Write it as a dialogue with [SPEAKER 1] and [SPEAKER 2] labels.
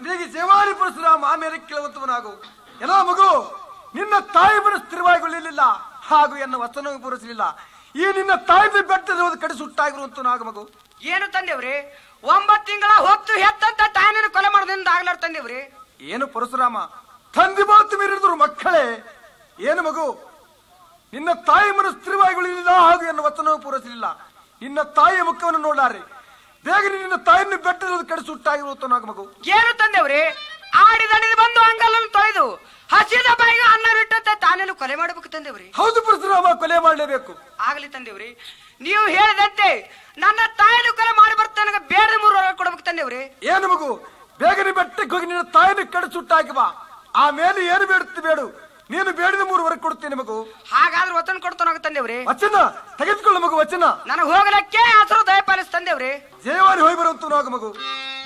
[SPEAKER 1] ನಿನಗೆ ಜವಾರಿ ಪರಶುರಾಮ ಆಮೇಲೆ ಕೇಳುವಂತವನಾಗು ಎಲ್ಲ ಮಗು ನಿನ್ನ ತಾಯಿ ಮನ ಸ್ಥಿರವಾಗಿರಲಿಲ್ಲ ಹಾಗೂ ಎನ್ನ ವಚನವು ಪೂರೈಸಲಿಲ್ಲ ಈ ನಿನ್ನ ತಾಯಿ ಬೆಟ್ಟದ ಕಡೆ ಸುಟ್ಟಾಗಿರುವಂತವನಾಗು ಮಗು
[SPEAKER 2] ಏನು ತಂದೇವ್ರಿ ಒಂಬತ್ ತಿಂಗಳ ಹೊತ್ತು ಹೆತ್ತಂತ ತಾಯಿನ ಕೊಲೆ ಮಾಡೋದ್ರಿಂದ ಆಗ್ಲಾರ ತಂದೇವ್ರಿ
[SPEAKER 1] ಏನು ಪರಶುರಾಮ ತಂದೆ ಮಾತು ಮೀರಿದ್ರು ಮಕ್ಕಳೇ ಏನು ಮಗು ನಿನ್ನ ತಾಯಿ ಮನ ಸ್ಥಿರವಾಗಿರಲಿಲ್ಲ ಹಾಗೂ ಎನ್ನ ವಚನವು ಪೂರೈಸಲಿಲ್ಲ ನಿನ್ನ ತಾಯಿಯ ಮುಖವನ್ನು ನೋಡಾರೆ ಬೇಗ ನಿನ್ನ ತಾಯಿಯನ್ನು ಬೆಟ್ಟದ ಕಡೆ ಸುಟ್ಟಾಗಿರುವಂತವನಾಗು ಮಗು
[SPEAKER 2] ಏನು ತಂದೇವ್ರಿ ಆಡಿದಣಿದು ಬಂದು ಅಂಗಲನ್ನು ತೊಳೆದು ಹಸಿದ ಬಾಯಿಗೆ ಅನ್ನ ಬಿಟ್ಟಂತೆ ತಾನೇನು ಕೊಲೆ ಮಾಡಬೇಕು ತಂದೇವ್ರಿ
[SPEAKER 1] ಹೌದು ಪರಶುರಾಮ ಕೊಲೆ ಮಾಡಲೇಬೇಕು
[SPEAKER 2] ಆಗ್ಲಿ ತಂದೇವ್ರಿ ನೀವು ಹೇಳಿದಂತೆ ನನ್ನ ತಾಯಿನ ಕೊಲೆ ಮಾಡಿ ಬರ್ತೇನೆ ಬೇಡ ಮೂರು ವರ್ಷ ಕೊಡ್ಬೇಕು ತಂದೇವ್ರಿ
[SPEAKER 1] ಏನು ಮಗು ಬೇಗನೆ ಬೆಟ್ಟಕ್ಕೆ ಹೋಗಿ ನಿನ್ನ ತಾಯಿನ ಕಡೆ ಸುಟ್ಟಾಕಿ ಬಾ ಆಮೇಲೆ ಏನು ಬೇಡುತ್ತೆ ಬೇಡು ನೀನು ಬೇಡಿದ ಮೂರುವರೆಗೆ ಕೊಡ್ತೇನೆ ಮಗು
[SPEAKER 2] ಹಾಗಾದ್ರೆ ವತನ ಕೊಡ್ತಾನ ತಂದೇವ್ರಿ
[SPEAKER 1] ವಚನ ತೆಗೆದುಕೊಳ್ಳು ಮಗು ವಚನ
[SPEAKER 2] ನನಗೆ ಹೋಗಲಕ್ಕೆ ಹಸರು ದಯಪಾಲಿಸ್ ತಂದೇವ್ರಿ
[SPEAKER 1] ಜಯವಾರಿ ಹೋಗಿ ಬರುವಂತ ಮಗು